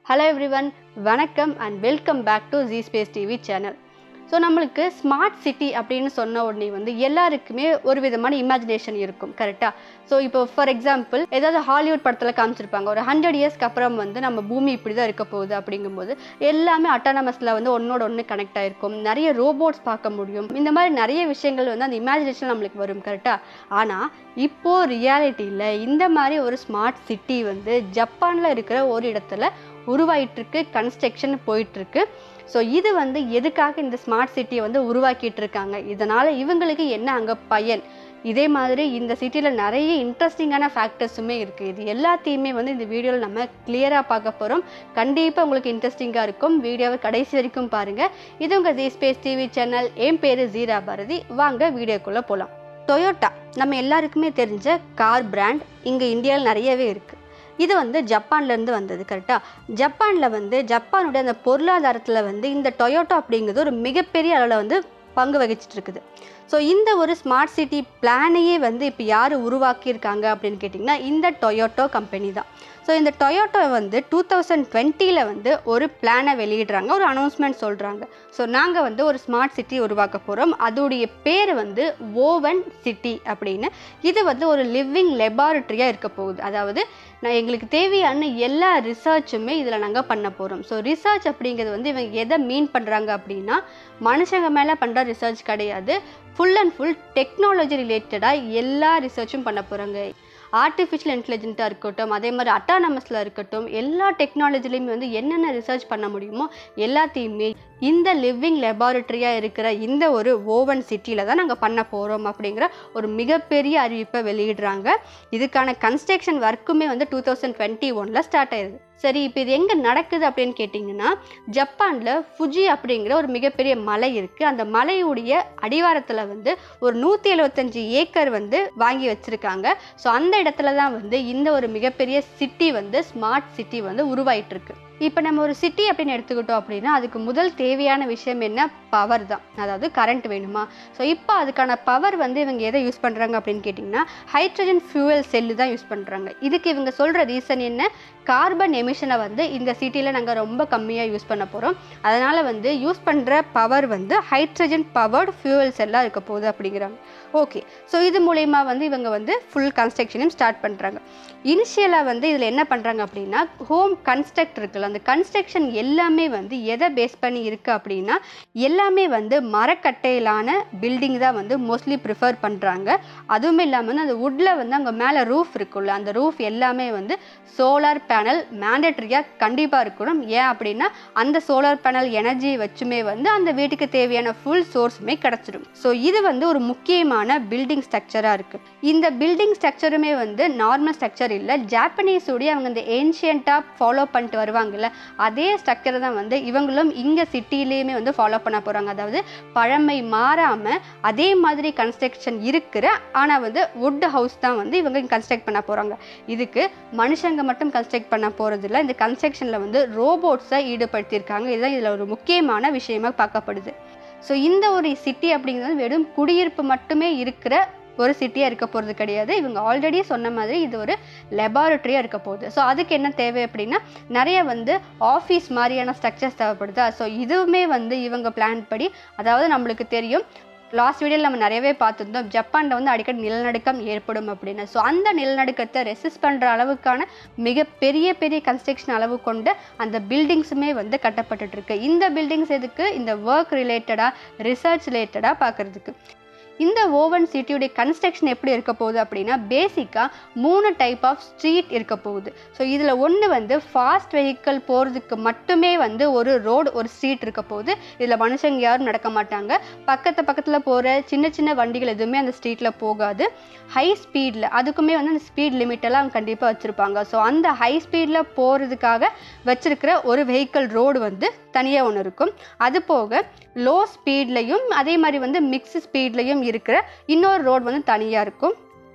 hello everyone வணக்கம் and welcome back to G space TV channel so நம்மளுக்கு smart city அப்படின்னு சொன்ன உடனே வந்து எல்லாருக்குமே ஒரு விதமான இமேஜினேஷன் இருக்கும் கரெக்டாக ஸோ இப்போ ஃபார் எக்ஸாம்பிள் ஏதாவது ஹாலிவுட் படத்தில் காமிச்சிருப்பாங்க ஒரு ஹண்ட்ரட் இயர்ஸ்க்கு அப்புறம் வந்து நம்ம பூமி இப்படி தான் இருக்க போகுது அப்படிங்கும்போது எல்லாமே அட்டானமஸில் வந்து ஒன்னோட ஒன்று கனெக்ட் ஆகிருக்கும் நிறைய ரோபோட்ஸ் பார்க்க முடியும் இந்த மாதிரி நிறைய விஷயங்கள் வந்து அந்த இமேஜினேஷன் நம்மளுக்கு வரும் கரெக்டாக ஆனால் இப்போது ரியாலிட்டியில் இந்த மாதிரி ஒரு ஸ்மார்ட் சிட்டி வந்து ஜப்பானில் இருக்கிற ஒரு இடத்துல உருவாயிட்டிருக்கு கன்ஸ்ட்ரக்ஷன் போயிட்டுருக்கு ஸோ இது வந்து எதுக்காக இந்த ஸ்மார்ட் சிட்டியை வந்து உருவாக்கிட்டு இருக்காங்க இதனால் இவங்களுக்கு என்ன அங்கே பயன் இதே மாதிரி இந்த சிட்டியில் நிறைய இன்ட்ரெஸ்டிங்கான ஃபேக்டர்ஸுமே இருக்குது இது எல்லாத்தையுமே வந்து இந்த வீடியோவில் நம்ம கிளியராக பார்க்க போகிறோம் கண்டிப்பாக உங்களுக்கு இன்ட்ரெஸ்டிங்காக இருக்கும் வீடியோவை கடைசி வரைக்கும் பாருங்கள் இது உங்கள் ஜி ஸ்பேஸ் டிவி சேனல் என் பேர் ஜீரா பாரதி வாங்க வீடியோக்குள்ளே போகலாம் டொயோட்டா நம்ம எல்லாருக்குமே தெரிஞ்ச கார் பிராண்ட் இங்கே இந்தியாவில் நிறையவே இருக்குது இது வந்து ஜப்பான்லேருந்து வந்தது கரெக்டாக ஜப்பானில் வந்து ஜப்பானுடைய அந்த பொருளாதாரத்தில் வந்து இந்த டொயோட்டோ அப்படிங்கிறது ஒரு மிகப்பெரிய அளவில் வந்து பங்கு வகிச்சிட்டு இருக்குது ஸோ இந்த ஒரு ஸ்மார்ட் சிட்டி பிளானையே வந்து இப்போ யார் உருவாக்கியிருக்காங்க அப்படின்னு கேட்டிங்கன்னா இந்த டொயோட்டோ கம்பெனி தான் ஸோ இந்த டொயோட்டோ வந்து டூ தௌசண்ட் டுவெண்ட்டியில் வந்து ஒரு பிளானை வெளியிடுறாங்க ஒரு அனௌன்ஸ்மெண்ட் சொல்கிறாங்க ஸோ நாங்கள் வந்து ஒரு ஸ்மார்ட் சிட்டி உருவாக்க போகிறோம் அதோடைய பேர் வந்து ஓவன் சிட்டி அப்படின்னு இது வந்து ஒரு லிவிங் லெபார்ட்ரியாக இருக்க போகுது அதாவது நான் எங்களுக்கு தேவையான எல்லா ரிசர்ச்சுமே இதில் நாங்கள் பண்ண போகிறோம் ஸோ ரிசர்ச் அப்படிங்கிறது வந்து இவங்க எதை மீன் பண்ணுறாங்க அப்படின்னா மனுஷங்க மேலே பண்ணுற ரிசர்ச் கிடையாது ஃபுல் அண்ட் ஃபுல் டெக்னாலஜி ரிலேட்டடாக எல்லா ரிசர்ச்சும் பண்ண போகிறாங்க ஆர்டிஃபிஷியல் இன்டெலிஜென்ட்டாக இருக்கட்டும் அதே மாதிரி அட்டானமஸில் இருக்கட்டும் எல்லா டெக்னாலஜிலையுமே வந்து என்னென்ன ரிசர்ச் பண்ண முடியுமோ எல்லாத்தையுமே இந்த லிவிங் லெபார்ட்ரியாக இருக்கிற இந்த ஒரு ஓவன் சிட்டியில் தான் நாங்கள் பண்ண போகிறோம் அப்படிங்கிற ஒரு மிகப்பெரிய அறிவிப்பை வெளியிடுறாங்க இதுக்கான கன்ஸ்ட்ரக்ஷன் ஒர்க்குமே வந்து டூ தௌசண்ட் டுவெண்ட்டி ஒனில் ஸ்டார்ட் ஆயிடுது சரி இப்போ இது எங்கே நடக்குது அப்படின்னு கேட்டிங்கன்னா ஜப்பானில் ஃபுஜி அப்படிங்கிற ஒரு மிகப்பெரிய மலை இருக்குது அந்த மலையுடைய அடிவாரத்தில் வந்து ஒரு நூற்றி எழுபத்தஞ்சு ஏக்கர் வந்து வாங்கி வச்சுருக்காங்க ஸோ அந்த இடத்துல தான் வந்து இந்த ஒரு மிகப்பெரிய சிட்டி வந்து ஸ்மார்ட் சிட்டி வந்து உருவாயிட்டிருக்கு இப்போ நம்ம ஒரு சிட்டி அப்படின்னு எடுத்துக்கிட்டோம் அப்படின்னா அதுக்கு முதல் தேவையான விஷயம் என்ன பவர் தான் அதாவது கரண்ட் வேணுமா ஸோ இப்போ அதுக்கான பவர் வந்து இவங்க எதை யூஸ் பண்ணுறாங்க அப்படின்னு கேட்டிங்கன்னா ஹைட்ரஜன் ஃபியூவல் செல்லு தான் யூஸ் பண்ணுறாங்க இதுக்கு இவங்க சொல்கிற ரீசன் என்ன கார்பன் எமிஷனை வந்து இந்த சிட்டியில் நாங்கள் ரொம்ப கம்மியாக யூஸ் பண்ண போகிறோம் அதனால் வந்து யூஸ் பண்ணுற பவர் வந்து ஹைட்ரஜன் பவர்டு ஃபியூவல் செல்லாக இருக்க போகுது அப்படிங்கிறாங்க ஓகே ஸோ இது மூலயமா வந்து இவங்க வந்து ஃபுல் கன்ஸ்ட்ரக்ஷனையும் ஸ்டார்ட் பண்ணுறாங்க இனிஷியலாக வந்து இதில் என்ன பண்ணுறாங்க அப்படின்னா ஹோம் கன்ஸ்ட்ரக்ட் இருக்குல்ல அந்த கன்ஸ்ட்ரக்ஷன் எல்லாமே வந்து எதை பேஸ் பண்ணி இருக்குது அப்படின்னா எல்லாமே வந்து மரக்கட்டையிலான பில்டிங் தான் வந்து மோஸ்ட்லி ப்ரிஃபர் பண்ணுறாங்க அதுவும் இல்லாமல் வந்து அந்த வுட்டில் வந்து அங்கே மேலே ரூஃப் இருக்குல்ல அந்த ரூஃப் எல்லாமே வந்து சோலார் பேனல் மேண்டட்ரியாக கண்டிப்பாக இருக்கணும் ஏன் அப்படின்னா அந்த சோலார் பேனல் எனர்ஜி வச்சுமே வந்து அந்த வீட்டுக்கு தேவையான ஃபுல் சோர்ஸுமே கிடச்சிடும் ஸோ இது வந்து ஒரு முக்கியமான பில்டிங் ஸ்ட்ரக்சராக இருக்குது இந்த பில்டிங் ஸ்ட்ரக்சருமே வந்து நார்மல் ஸ்ட்ரக்சர் இல்லை ஜாப்பனீஸோடைய அவங்க இந்த ஏன்ஷியண்ட்டாக ஃபாலோ பண்ணிட்டு வருவாங்கல்ல அதே ஸ்ட்ரக்சரை தான் வந்து இவங்களும் இங்கே சிட்டிலேயுமே வந்து ஃபாலோ பண்ண போகிறாங்க அதாவது பழமை மாறாமல் அதே மாதிரி கன்ஸ்ட்ரக்ஷன் இருக்கிற ஆனால் வந்து வுட் ஹவுஸ் தான் வந்து இவங்க கன்ஸ்ட்ரக்ட் பண்ண போகிறாங்க இதுக்கு மனுஷங்க மட்டும் கன்ஸ்ட்ரக்ட் பண்ண போகிறதில்ல இந்த கன்ஸ்ட்ரக்ஷனில் வந்து ரோபோட்ஸை ஈடுபடுத்தியிருக்காங்க இதுதான் இதில் ஒரு முக்கியமான விஷயமா பார்க்கப்படுது ஸோ இந்த ஒரு சிட்டி அப்படிங்கிறது வெறும் குடியிருப்பு மட்டுமே இருக்கிற ஒரு சிட்டியாக இருக்க போகிறது கிடையாது இவங்க ஆல்ரெடி சொன்ன மாதிரி இது ஒரு லெபார்ட்ரியாக இருக்க போகுது ஸோ அதுக்கு என்ன தேவை அப்படின்னா நிறைய வந்து ஆஃபீஸ் மாதிரியான ஸ்ட்ரக்சர்ஸ் தேவைப்படுதா ஸோ இதுவுமே வந்து இவங்க பிளான் படி அதாவது நம்மளுக்கு தெரியும் லாஸ்ட் வீடியோவில் நம்ம நிறையவே பார்த்துருந்தோம் ஜப்பானில் வந்து அடிக்கடி நிலநடுக்கம் ஏற்படும் அப்படின்னு ஸோ அந்த நிலநடுக்கத்தை ரெசிஸ்ட் பண்ணுற அளவுக்கான மிக பெரிய பெரிய கன்ஸ்ட்ரக்ஷன் அளவு கொண்ட அந்த பில்டிங்ஸுமே வந்து கட்டப்பட்டுருக்கு இந்த பில்டிங்ஸ் எதுக்கு இந்த ஒர்க் ரிலேட்டடாக ரிசர்ச் ரிலேட்டடாக பார்க்குறதுக்கு இந்த ஓவன் சிட்டியுடைய கன்ஸ்ட்ரக்ஷன் எப்படி இருக்க போகுது அப்படின்னா பேசிக்காக மூணு டைப் ஆஃப் ஸ்ட்ரீட் இருக்க போகுது ஸோ இதில் ஒன்று வந்து ஃபாஸ்ட் வெஹிக்கிள் போகிறதுக்கு மட்டுமே வந்து ஒரு ரோடு ஒரு ஸ்ட்ரீட் இருக்க போகுது இதில் மனுஷங்க யாரும் நடக்க மாட்டாங்க பக்கத்து பக்கத்தில் போகிற சின்ன சின்ன வண்டிகள் எதுவுமே அந்த ஸ்ட்ரீட்டில் போகாது ஹை ஸ்பீடில் அதுக்குமே வந்து அந்த ஸ்பீட் லிமிட்டெல்லாம் கண்டிப்பாக வச்சுருப்பாங்க ஸோ அந்த ஹை ஸ்பீடில் போகிறதுக்காக வச்சுருக்கிற ஒரு வெஹிக்கிள் ரோடு வந்து தனியாக ஒன்று இருக்கும் அது போக லோ ஸ்பீட்லையும் அதே மாதிரி வந்து மிக்ஸ் ஸ்பீட்லையும் இருக்கிற இன்னொரு ரோடு வந்து தனியாக இருக்கும்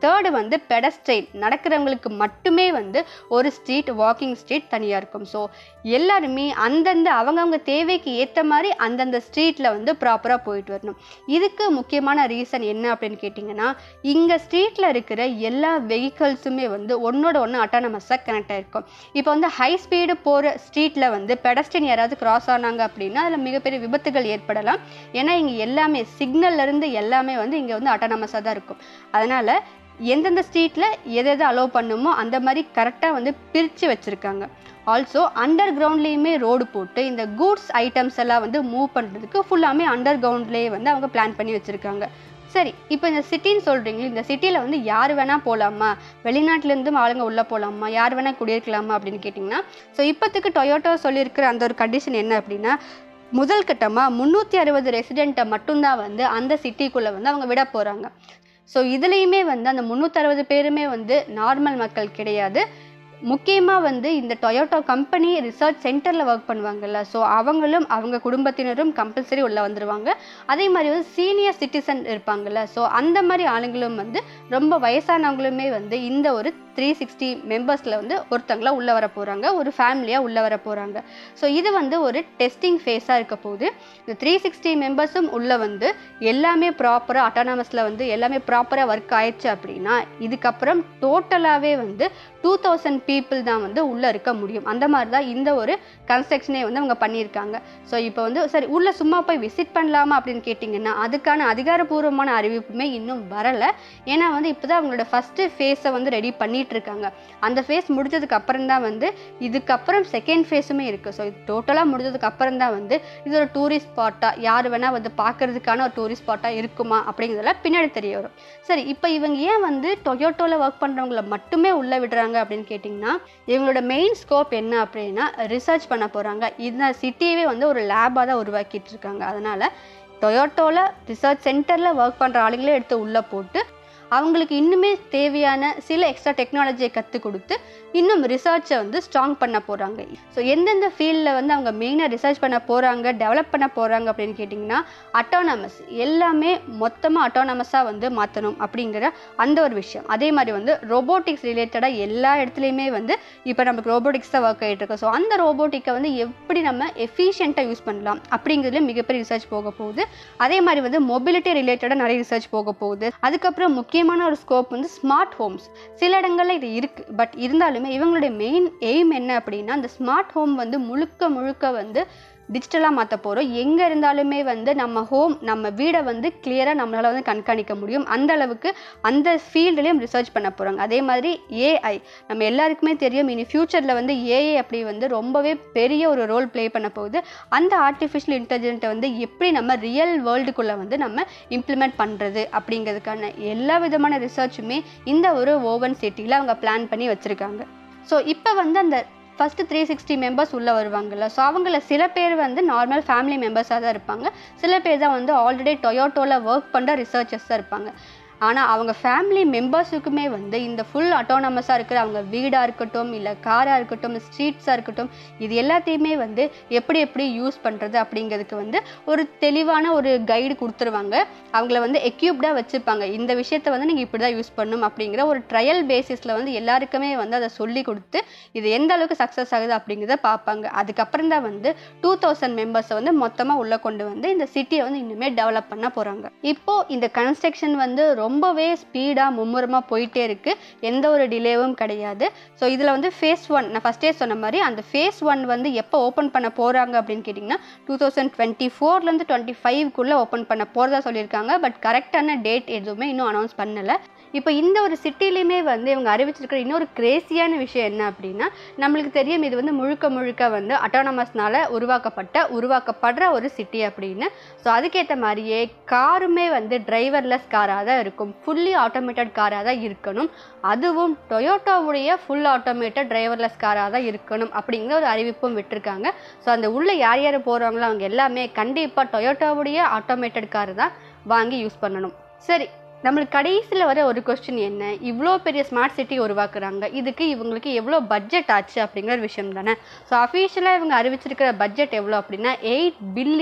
தேர்டு வந்து பெடஸ்ட்ரெயின் நடக்கிறவங்களுக்கு மட்டுமே வந்து ஒரு ஸ்ட்ரீட் வாக்கிங் ஸ்ட்ரீட் தனியாக இருக்கும் ஸோ எல்லாருமே அந்தந்த அவங்கவுங்க தேவைக்கு ஏற்ற மாதிரி அந்தந்த ஸ்ட்ரீட்டில் வந்து ப்ராப்பராக போயிட்டு வரணும் இதுக்கு முக்கியமான ரீசன் என்ன அப்படின்னு கேட்டிங்கன்னா இங்கே ஸ்ட்ரீட்டில் இருக்கிற எல்லா வெஹிக்கல்ஸுமே வந்து ஒன்றோட ஒன்று அட்டானமஸாக கனெக்ட் ஆகிருக்கும் இப்போ வந்து ஹை ஸ்பீடு போகிற ஸ்ட்ரீட்டில் வந்து பெடஸ்டின் யாராவது கிராஸ் ஆனாங்க அப்படின்னா அதில் மிகப்பெரிய விபத்துகள் ஏற்படலாம் ஏன்னா இங்கே எல்லாமே சிக்னல்லேருந்து எல்லாமே வந்து இங்கே வந்து அட்டானமஸாக தான் இருக்கும் அதனால் எந்தெந்த ஸ்ட்ரீட்டில் எதை எதை அலோவ் பண்ணுமோ அந்த மாதிரி கரெக்டாக வந்து பிரித்து வச்சுருக்காங்க ஆல்சோ அண்டர் கிரவுண்ட்லேயுமே ரோடு போட்டு இந்த கூட்ஸ் ஐட்டம்ஸ் எல்லாம் வந்து மூவ் பண்ணுறதுக்கு ஃபுல்லாமே அண்டர் கிரவுண்ட்லேயே வந்து அவங்க பிளான் பண்ணி வச்சுருக்காங்க சரி இப்போ இந்த சிட்டின்னு சொல்கிறீங்களே இந்த சிட்டியில் வந்து யார் வேணால் போகலாமா வெளிநாட்டிலேருந்து ஆளுங்க உள்ளே போகலாமா யார் வேணால் குடியிருக்கலாமா அப்படின்னு கேட்டிங்கன்னா ஸோ இப்போத்துக்கு டொயோட்டோ சொல்லியிருக்கிற அந்த ஒரு கண்டிஷன் என்ன அப்படின்னா முதல் கட்டமாக முந்நூற்றி அறுபது ரெசிடெண்ட்டை மட்டும்தான் வந்து அந்த சிட்டிக்குள்ளே வந்து அவங்க விட போகிறாங்க ஸோ இதுலேயுமே வந்து அந்த முந்நூற்றறுபது பேருமே வந்து நார்மல் மக்கள் கிடையாது முக்கியமாக வந்து இந்த டொயோட்டோ கம்பெனி ரிசர்ச் சென்டரில் ஒர்க் பண்ணுவாங்கல்ல ஸோ அவங்களும் அவங்க குடும்பத்தினரும் கம்பல்சரி உள்ளே வந்துடுவாங்க அதே மாதிரி வந்து சீனியர் சிட்டிசன் இருப்பாங்கல்ல ஸோ அந்த மாதிரி ஆளுங்களும் வந்து ரொம்ப வயசானவங்களுமே வந்து இந்த ஒரு த்ரீ சிக்ஸ்டி மெம்பர்ஸில் வந்து ஒருத்தங்களா உள்ளே வர போகிறாங்க ஒரு ஃபேமிலியாக உள்ளே வர போகிறாங்க ஸோ இது வந்து ஒரு டெஸ்டிங் ஃபேஸாக இருக்க போகுது இந்த த்ரீ சிக்ஸ்டி மெம்பர்ஸும் உள்ளே வந்து எல்லாமே ப்ராப்பராக அட்டானமஸில் வந்து எல்லாமே ப்ராப்பராக ஒர்க் ஆயிடுச்சு அப்படின்னா இதுக்கப்புறம் டோட்டலாகவே வந்து டூ தௌசண்ட் பீப்புள் தான் வந்து உள்ளே இருக்க முடியும் அந்த மாதிரி தான் இந்த ஒரு கன்ஸ்ட்ரக்ஷனே வந்து அவங்க பண்ணியிருக்காங்க ஸோ இப்போ வந்து சரி உள்ளே சும்மா போய் விசிட் பண்ணலாமா அப்படின்னு கேட்டிங்கன்னா அதுக்கான அதிகாரப்பூர்வமான அறிவிப்புமே இன்னும் வரலை ஏன்னா வந்து இப்போ தான் அவங்களோட ஃபஸ்ட்டு ஃபேஸை வந்து ரெடி பண்ணிட்டு இருக்காங்க அந்த ஃபேஸ் முடிஞ்சதுக்கு அப்புறம் தான் வந்து இதுக்கப்புறம் செகண்ட் ஃபேஸுமே இருக்குது ஸோ இது டோட்டலாக முடிஞ்சதுக்கு அப்புறம் தான் வந்து இது ஒரு டூரிஸ்ட் ஸ்பாட்டாக யார் வேணால் வந்து பார்க்கறதுக்கான ஒரு டூரிஸ்ட் ஸ்பாட்டாக இருக்குமா அப்படிங்கிறதெல்லாம் பின்னாடி தெரிய வரும் சரி இப்போ இவங்க ஏன் வந்து டொயோட்டோவில் ஒர்க் பண்ணுறவங்கள மட்டுமே உள்ளே விடுறாங்க அப்படின்னு கேட்டிங்கன்னா இவங்களோட மெயின் ஸ்கோப் என்ன அப்படின்னா ரிசர்ச் பண்ண போகிறாங்க இந்த சிட்டியவே வந்து ஒரு லேபாக தான் உருவாக்கிட்டு இருக்காங்க அதனால் டொயோட்டோவில் ரிசர்ச் சென்டரில் ஒர்க் பண்ணுற ஆளுங்களே எடுத்து உள்ளே போட்டு அவங்களுக்கு இன்னுமே தேவையான சில எக்ஸ்ட்ரா டெக்னாலஜியை கற்றுக் கொடுத்து இன்னும் ரிசர்ச்சை வந்து ஸ்ட்ராங் பண்ண போகிறாங்க ஸோ எந்தெந்த ஃபீல்டில் வந்து அவங்க மெயினாக ரிசர்ச் பண்ண போகிறாங்க டெவலப் பண்ண போகிறாங்க அப்படின்னு கேட்டிங்கன்னா அட்டானமஸ் எல்லாமே மொத்தமாக அட்டானமஸாக வந்து மாற்றணும் அப்படிங்கிற அந்த ஒரு விஷயம் அதே மாதிரி வந்து ரோபோட்டிக்ஸ் ரிலேட்டடாக எல்லா இடத்துலையுமே வந்து இப்போ நமக்கு ரோபோட்டிக்ஸ் தான் ஒர்க் ஆகிட்டு இருக்கு ஸோ அந்த ரோபோட்டிக்கை வந்து எப்படி நம்ம எஃபிஷியண்ட்டாக யூஸ் பண்ணலாம் அப்படிங்கிறதுல மிகப்பெரிய ரிசர்ச் போக போகுது அதே மாதிரி வந்து மொபிலிட்டி ரிலேட்டடாக நிறைய ரிசர்ச் போக போகுது அதுக்கப்புறம் முக்கியமான ஒரு ஸ்கோப் வந்து ஸ்மார்ட் ஹோம்ஸ் சில இடங்கள்ல இது இருக்குது பட் இருந்தாலுமே இவங்களுடைய மெயின் எய்ம் என்ன அப்படின்னா அந்த ஸ்மார்ட் ஹோம் வந்து முழுக்க முழுக்க வந்து டிஜிட்டலாக மாற்ற போகிறோம் எங்கே இருந்தாலுமே வந்து நம்ம ஹோம் நம்ம வீடை வந்து கிளியராக நம்மளால் வந்து கண்காணிக்க முடியும் அந்த அளவுக்கு அந்த ஃபீல்டுலேயும் ரிசர்ச் பண்ண போகிறாங்க அதே மாதிரி ஏஐ நம்ம எல்லாருக்குமே தெரியும் இனி ஃப்யூச்சரில் வந்து ஏஐ அப்படி வந்து ரொம்பவே பெரிய ஒரு ரோல் ப்ளே பண்ண போகுது அந்த ஆர்டிஃபிஷியல் இன்டெலிஜென்ட்டை வந்து எப்படி நம்ம ரியல் வேர்ல்டுக்குள்ளே வந்து நம்ம இம்ப்ளிமெண்ட் பண்ணுறது அப்படிங்கிறதுக்கான எல்லா விதமான ரிசர்ச்சுமே இந்த ஒரு ஓவன் சிட்டியில் அவங்க பிளான் பண்ணி வச்சுருக்காங்க ஸோ இப்போ வந்து அந்த ஃபஸ்ட்டு த்ரீ சிக்ஸ்டி மெம்பர்ஸ் உள்ளே வருவாங்கல்ல ஸோ அவங்கள சில பேர் வந்து நார்மல் ஃபேமிலி மெம்பர்ஸாக தான் இருப்பாங்க சில பேர் தான் வந்து ஆல்ரெடி டொயோட்டோவில் ஒர்க் பண்ணுற ரிசர்ச்சர்ஸ் தான் இருப்பாங்க ஆனால் அவங்க ஃபேமிலி மெம்பர்ஸுக்குமே வந்து இந்த ஃபுல் அட்டானமஸாக இருக்கிற அவங்க வீடாக இருக்கட்டும் இல்லை காராக இருக்கட்டும் ஸ்ட்ரீட்ஸாக இருக்கட்டும் இது எல்லாத்தையுமே வந்து எப்படி எப்படி யூஸ் பண்ணுறது அப்படிங்கிறதுக்கு வந்து ஒரு தெளிவான ஒரு கைடு கொடுத்துருவாங்க அவங்கள வந்து எக்யூப்டாக வச்சுருப்பாங்க இந்த விஷயத்த வந்து நீங்கள் இப்படி தான் யூஸ் பண்ணணும் அப்படிங்கிற ஒரு ட்ரையல் பேசிஸில் வந்து எல்லாருக்குமே வந்து அதை சொல்லி கொடுத்து இது எந்த அளவுக்கு சக்ஸஸ் ஆகுது அப்படிங்கிறத பார்ப்பாங்க அதுக்கப்புறம் தான் வந்து டூ தௌசண்ட் மெம்பர்ஸை வந்து மொத்தமாக உள்ளே கொண்டு வந்து இந்த சிட்டியை வந்து இன்னுமே டெவலப் பண்ண போகிறாங்க இப்போது இந்த கன்ஸ்ட்ரக்ஷன் வந்து ரொம்பவே ஸ்பீடாக மும்முரமாக போயிட்டே இருக்குது எந்த ஒரு டிலேவும் கிடையாது ஸோ இதில் வந்து ஃபேஸ் ஒன் நான் ஃபஸ்ட்டே சொன்ன மாதிரி அந்த ஃபேஸ் ஒன் வந்து எப்போ ஓப்பன் பண்ண போகிறாங்க அப்படின்னு கேட்டிங்கன்னா டூ தௌசண்ட் டுவெண்ட்டி ஃபோர்லேருந்து டுவெண்ட்டி ஃபைவ்க்குள்ளே ஓப்பன் பண்ண போகிறதா சொல்லியிருக்காங்க பட் கரெக்டான டேட் எதுவுமே இன்னும் அனௌன்ஸ் பண்ணலை இப்போ இந்த ஒரு சிட்டிலையுமே வந்து இவங்க அறிவிச்சிருக்கிற இன்னொரு கிரேசியான விஷயம் என்ன அப்படின்னா நம்மளுக்கு தெரியும் இது வந்து முழுக்க முழுக்க வந்து அட்டானமஸ்னால உருவாக்கப்பட்ட உருவாக்கப்படுற ஒரு சிட்டி அப்படின்னு ஸோ அதுக்கேற்ற மாதிரியே காருமே வந்து டிரைவர்லெஸ் காராக தான் இருக்கும் ஃபுல்லி ஆட்டோமேட்டட் காராக தான் இருக்கணும் அதுவும் டொயோட்டோவுடைய ஃபுல் ஆட்டோமேட்டட் டிரைவர்லெஸ் காராக தான் இருக்கணும் அப்படிங்கிற ஒரு அறிவிப்பும் விட்டுருக்காங்க ஸோ அந்த உள்ளே யார் யார் போகிறாங்களோ அவங்க எல்லாமே கண்டிப்பாக டொயோட்டோவுடைய ஆட்டோமேட்டட் கார் தான் வாங்கி யூஸ் பண்ணணும் சரி நம்மளுக்கு கடைசியில் வர ஒரு கொஸ்டின் என்ன இவ்வளோ பெரிய ஸ்மார்ட் சிட்டி உருவாக்குறாங்க இதுக்கு இவங்களுக்கு எவ்வளோ பட்ஜெட் ஆச்சு அப்படிங்கிற ஒரு விஷயம் தானே ஸோ அஃபீஷியலாக இவங்க அறிவிச்சிருக்கிற பட்ஜெட் எவ்வளோ அப்படின்னா எயிட் பில்லியன்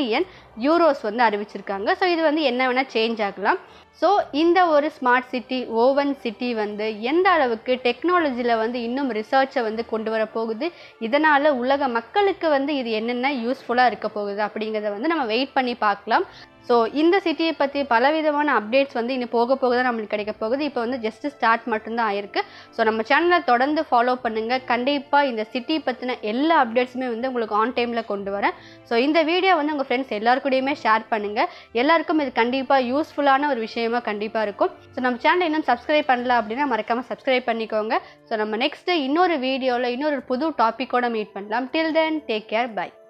யூரோஸ் வந்து அறிவிச்சிருக்காங்க ஸோ இது வந்து என்ன வேணால் சேஞ்ச் ஆகலாம் ஸோ இந்த ஒரு ஸ்மார்ட் சிட்டி ஓவன் சிட்டி வந்து எந்த அளவுக்கு டெக்னாலஜியில் வந்து இன்னும் ரிசர்ச்சை வந்து கொண்டு வர போகுது இதனால் உலக மக்களுக்கு வந்து இது என்னென்ன யூஸ்ஃபுல்லாக இருக்க போகுது அப்படிங்கிறத வந்து நம்ம வெயிட் பண்ணி பார்க்கலாம் ஸோ இந்த சிட்டியை பற்றி பலவிதமான அப்டேட்ஸ் வந்து இன்னும் போக போக தான் நம்மளுக்கு கிடைக்க போகுது இப்போ வந்து ஜஸ்ட் ஸ்டார்ட் மட்டும்தான் ஆயிருக்கு ஸோ நம்ம சேனலை தொடர்ந்து ஃபாலோ பண்ணுங்கள் கண்டிப்பாக இந்த சிட்டி பற்றின எல்லா அப்டேட்ஸுமே வந்து உங்களுக்கு ஆன் டைமில் கொண்டு வரேன் ஸோ இந்த வீடியோ வந்து உங்கள் ஃப்ரெண்ட்ஸ் எல்லாருக்கூடயுமே ஷேர் பண்ணுங்கள் எல்லாருக்கும் இது கண்டிப்பாக யூஸ்ஃபுல்லான ஒரு விஷயமா கண்டிப்பாக இருக்கும் ஸோ நம்ம சேனலை இன்னும் சப்ஸ்கிரைப் பண்ணல அப்படின்னா மறக்காமல் சப்ஸ்கிரைப் பண்ணிக்கோங்க ஸோ நம்ம நெக்ஸ்ட்டு இன்னொரு வீடியோவில் இன்னொரு புது டாப்பிக்கோட மீட் பண்ணலாம் till then take care by